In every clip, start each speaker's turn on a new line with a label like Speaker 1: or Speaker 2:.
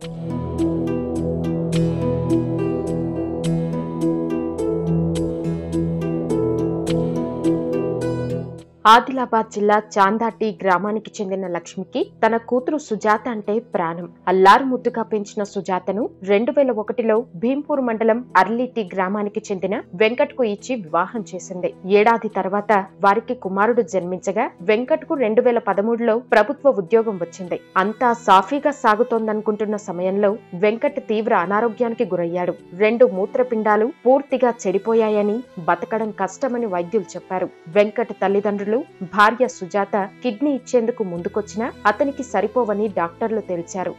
Speaker 1: ఆదిలాబాద్ జిల్లా చాందాటి గ్రామానికి చెందిన లక్ష్మికి తన కూతురు సుజాత అంటే ప్రాణం అల్లారు ముద్దుగా పెంచిన సుజాతను రెండు వేల ఒకటిలో భీంపూర్ మండలం అర్లీటి గ్రామానికి చెందిన వెంకట్కు ఇచ్చి వివాహం చేసింది ఏడాది తర్వాత వారికి కుమారుడు జన్మించగా వెంకట్కు రెండు వేల పదమూడులో ప్రభుత్వ ఉద్యోగం వచ్చింది అంతా సాఫీగా సాగుతోందనుకుంటున్న సమయంలో వెంకట్ తీవ్ర అనారోగ్యానికి గురయ్యాడు రెండు మూత్రపిండాలు పూర్తిగా చెడిపోయాయని బతకడం కష్టమని వైద్యులు చెప్పారు వెంకట్ తల్లిదండ్రులు భార్య సుజాత కిడ్నీ ఇచ్చేందుకు ముందుకొచ్చినా అతనికి సరిపోవని డాక్టర్లు తేల్చారు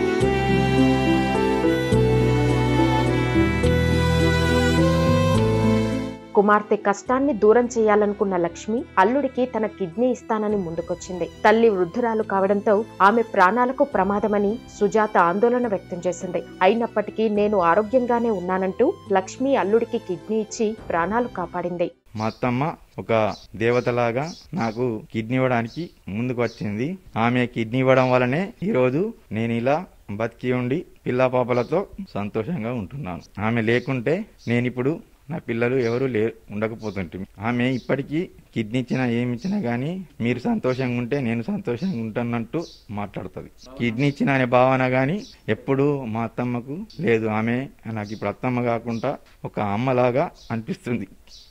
Speaker 1: కుమార్తె కష్టాన్ని దూరం చేయాలనుకున్న లక్ష్మి అల్లుడికి తన కిడ్నీ ఇస్తానని ముందుకొచ్చింది తల్లి వృద్ధురాలు కావడంతో ఆమె ప్రాణాలకు ప్రమాదమని సుజాత ఆందోళన వ్యక్తం చేసింది అయినప్పటికీ నేను ఆరోగ్యంగానే ఉన్నానంటూ లక్ష్మి అల్లుడికి కిడ్నీ ఇచ్చి ప్రాణాలు కాపాడింది
Speaker 2: మా అత్తమ్మ ఒక దేవతలాగా నాకు కిడ్నీ ఇవ్వడానికి ముందుకు వచ్చింది ఆమె కిడ్నీ ఇవ్వడం వల్లనే ఈరోజు నేను ఇలా బతికి ఉండి పిల్ల పాపలతో సంతోషంగా ఉంటున్నాను ఆమె లేకుంటే నేను ఇప్పుడు నా పిల్లలు ఎవరు లే ఉండకపోతుంటే ఆమె ఇప్పటికీ కిడ్నీ ఇచ్చినా ఏమి ఇచ్చినా గానీ మీరు సంతోషంగా ఉంటే నేను సంతోషంగా ఉంటానంటూ మాట్లాడుతుంది కిడ్నీ ఇచ్చిన అనే భావన గానీ ఎప్పుడు మా అత్తమ్మకు లేదు ఆమె నాకు ఇప్పుడు అత్తమ్మ కాకుండా ఒక అమ్మలాగా అనిపిస్తుంది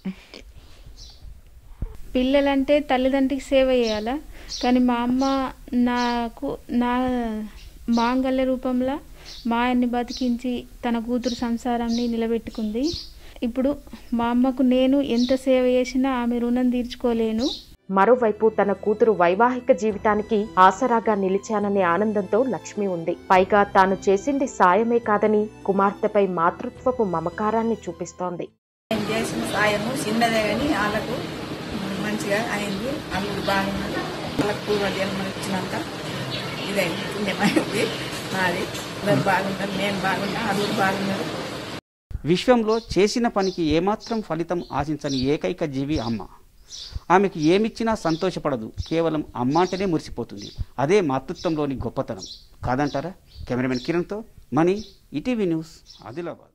Speaker 3: పిల్లలంటే తల్లిదండ్రికి సేవ చేయాలా కానీ మా అమ్మ నాకు నా మాంగళ్య రూపంలో మా ఆయన్ని బతికించి తన కూతురు సంసారాన్ని నిలబెట్టుకుంది ఇప్పుడు మా అమ్మకు నేను ఎంత సేవ చేసినా ఆమె రుణం తీర్చుకోలేను
Speaker 1: మరోవైపు తన కూతురు వైవాహిక జీవితానికి ఆసరాగా నిలిచాననే ఆనందంతో లక్ష్మి ఉంది పైగా తాను చేసింది సాయమే కాదని కుమార్తెపై మాతృత్వపు మమకారాన్ని చూపిస్తోంది
Speaker 4: నేను చేసిన సాయము చిన్నదే కానీ వాళ్ళకు మంచిగా అయింది అల్లుడు బాగున్నాడు వాళ్ళకు పూర్వ జన్మ ఇచ్చినంత ఇదైంది పుణ్యమైంది నాది అందరు బాగున్నారు నేను బాగున్నా అల్లుడు బాగున్నాడు
Speaker 5: విశ్వంలో చేసిన పనికి ఏమాత్రం ఫలితం ఆశించని ఏకైక జీవి అమ్మ ఆమెకు ఏమిచ్చినా సంతోషపడదు కేవలం అమ్మ అంటేనే మురిసిపోతుంది అదే మాతృత్వంలోని గొప్పతనం కాదంటారా కెమెరామెన్ కిరణ్తో మనీ ఈటీవీ న్యూస్ ఆదిలాబాద్